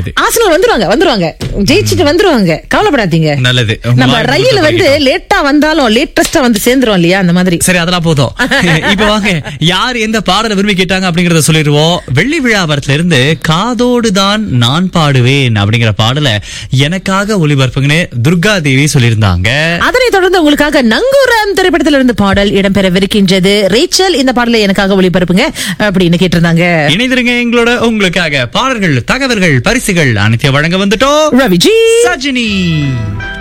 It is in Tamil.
முடியாது ஆசனல் வந்துருவாங்க வந்துருவாங்க ஜெயிச்சுட்டு வந்துருவாங்க கவலைப்படாதீங்க நல்லது நம்ம வாழ்த்து ரயில் வந்து கிடைக்கட்டும். லேட்டா வந்தாலும் லேட்டஸ்டா வந்து சேர்ந்துரும் இல்லையா அந்த மாதிரி சரி அதெல்லாம் போதும் இப்ப வாங்க யார் எந்த பாடலை விரும்பி கேட்டாங்க அப்படிங்கறத சொல்லிடுவோம் வெள்ளி விழாவரத்துல இருந்து காதோடு தான் நான் பாடுவேன் அப்படிங்கிற பாடலை எனக்காக ஒளிபரப்புங்கன்னு துர்கா தேவி சொல்லியிருந்தாங்க அதனைத் தொடர்ந்து உங்களுக்காக நங்கூரம் திரைப்படத்துல இருந்து பாடல் இடம்பெறவிருக்கின்றது ரேச்சல் இந்த பாடலை எனக்காக ஒளிபரப்புங்க அப்படின்னு கேட்டிருந்தாங்க இணைந்திருங்க எங்களோட உங்களுக்காக பாடல்கள் தகவல்கள் பரிசுகள் அனைத்தையும் வழங்க வந்துட்டோம் ரவிஜி சஜினி